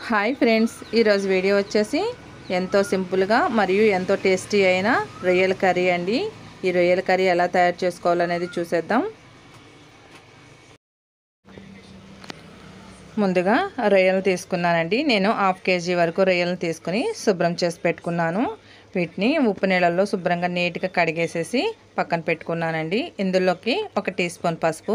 hi friends ఈరోజు video వచ్చేసి ఎంతో సింపుల్గా మరియు ఎంతో టేస్టీ అయిన రొయ్యల కర్రీ అండి ఈ రొయ్యల కర్రీ ఎలా తయారు చేసుకోవాలనేది చూసేద్దాం ముందుగా రొయ్యలు తీసుకున్నానండి నేను హాఫ్ కేజీ వరకు రొయ్యలను తీసుకుని శుభ్రం చేసి పెట్టుకున్నాను వీటిని ఉప్పు నీళ్ళల్లో శుభ్రంగా నీట్గా కడిగేసేసి పక్కన పెట్టుకున్నానండి ఇందులోకి ఒక టీ స్పూన్ పసుపు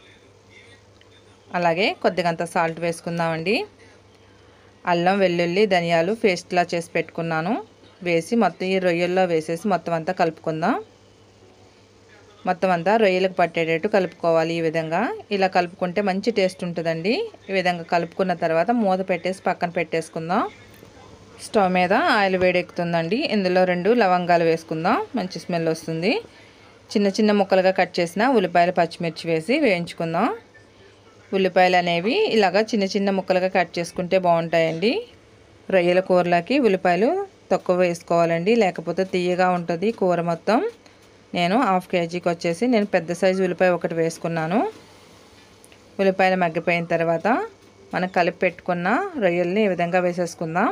అలాగే కొద్దిగంత సాల్ట్ వేసుకుందామండి అల్లం వెల్లుల్లి ధనియాలు పేస్ట్లా చేసి పెట్టుకున్నాను వేసి మొత్తం ఈ రొయ్యల్లో వేసేసి మొత్తం అంతా కలుపుకుందాం మొత్తం అంతా రొయ్యలకు పట్టేటట్టు కలుపుకోవాలి ఈ విధంగా ఇలా కలుపుకుంటే మంచి టేస్ట్ ఉంటుందండి ఈ విధంగా కలుపుకున్న తర్వాత మూత పెట్టేసి పక్కన పెట్టేసుకుందాం స్టవ్ మీద ఆయిల్ వేడెక్కుతుందండి ఇందులో రెండు లవంగాలు వేసుకుందాం మంచి స్మెల్ వస్తుంది చిన్న చిన్న ముక్కలుగా కట్ చేసిన ఉల్లిపాయలు పచ్చిమిర్చి వేసి వేయించుకుందాం ఉల్లిపాయలు అనేవి ఇలాగా చిన్న చిన్న ముక్కలుగా కట్ చేసుకుంటే బాగుంటాయండి రొయ్యల కూరలకి ఉల్లిపాయలు తక్కువ వేసుకోవాలండి లేకపోతే తీయగా ఉంటుంది కూర మొత్తం నేను హాఫ్ కేజీకి వచ్చేసి నేను పెద్ద సైజు ఉల్లిపాయ ఒకటి వేసుకున్నాను ఉల్లిపాయలు మగ్గిపోయిన తర్వాత మనం కలిపి పెట్టుకున్న రొయ్యల్ని ఈ విధంగా వేసేసుకుందాం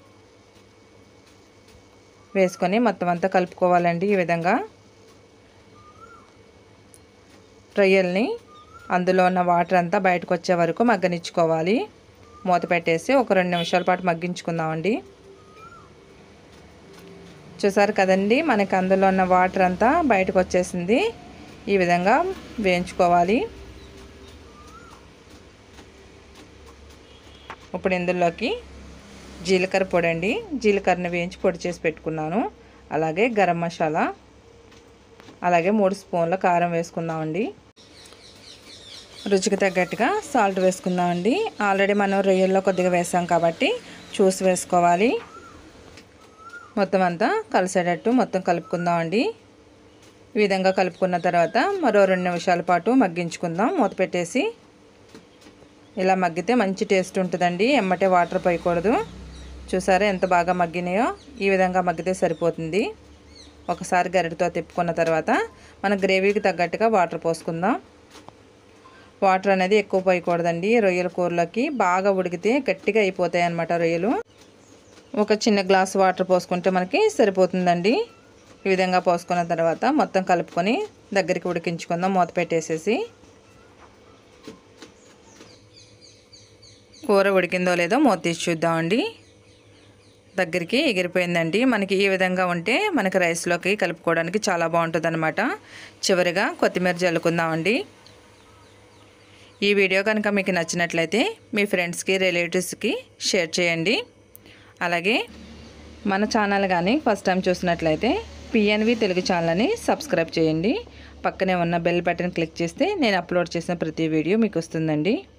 వేసుకొని మొత్తం అంతా కలుపుకోవాలండి ఈ విధంగా రొయ్యల్ని అందులో ఉన్న వాటర్ అంతా బయటకు వచ్చే వరకు మగ్గనిచ్చుకోవాలి మూత పెట్టేసి ఒక రెండు నిమిషాల పాటు మగ్గించుకుందామండి చూసారు కదండి మనకి అందులో ఉన్న వాటర్ అంతా బయటకు వచ్చేసింది ఈ విధంగా వేయించుకోవాలి ఇప్పుడు ఇందులోకి జీలకర్ర పొడి అండి జీలకర్రని వేయించి పొడి చేసి పెట్టుకున్నాను అలాగే గరం మసాలా అలాగే మూడు స్పూన్ల కారం వేసుకుందామండి రుచికి తగ్గట్టుగా సాల్ట్ వేసుకుందామండి ఆల్రెడీ మనం రొయ్యల్లో కొద్దిగా వేసాం కాబట్టి చూసి వేసుకోవాలి మొత్తం అంతా కలిసేటట్టు మొత్తం కలుపుకుందామండి ఈ విధంగా కలుపుకున్న తర్వాత మరో రెండు నిమిషాల పాటు మగ్గించుకుందాం మూత పెట్టేసి ఇలా మగ్గితే మంచి టేస్ట్ ఉంటుందండి ఎమ్మటే వాటర్ పోయకూడదు చూసారా ఎంత బాగా మగ్గినాయో ఈ విధంగా మగ్గితే సరిపోతుంది ఒకసారి గరిటతో తిప్పుకున్న తర్వాత మన గ్రేవీకి తగ్గట్టుగా వాటర్ పోసుకుందాం వాటర్ అనేది ఎక్కువ పోయకూడదండి రొయ్యల కూరలోకి బాగా ఉడికితే గట్టిగా అయిపోతాయి అన్నమాట రొయ్యలు ఒక చిన్న గ్లాస్ వాటర్ పోసుకుంటే మనకి సరిపోతుందండి ఈ విధంగా పోసుకున్న తర్వాత మొత్తం కలుపుకొని దగ్గరికి ఉడికించుకుందాం మూత పెట్టేసేసి కూర ఉడికిందో లేదో మూత తీసి చూద్దామండి దగ్గరికి ఎగిరిపోయిందండి మనకి ఈ విధంగా ఉంటే మనకి రైస్లోకి కలుపుకోవడానికి చాలా బాగుంటుంది అనమాట చివరిగా కొత్తిమీర జల్లుకుందామండి ఈ వీడియో కనుక మీకు నచ్చినట్లయితే మీ ఫ్రెండ్స్కి రిలేటివ్స్కి షేర్ చేయండి అలాగే మన ఛానల్ కానీ ఫస్ట్ టైం చూసినట్లయితే పిఎన్వి తెలుగు ఛానల్ని సబ్స్క్రైబ్ చేయండి పక్కనే ఉన్న బెల్ బటన్ క్లిక్ చేస్తే నేను అప్లోడ్ చేసిన ప్రతి వీడియో మీకు వస్తుందండి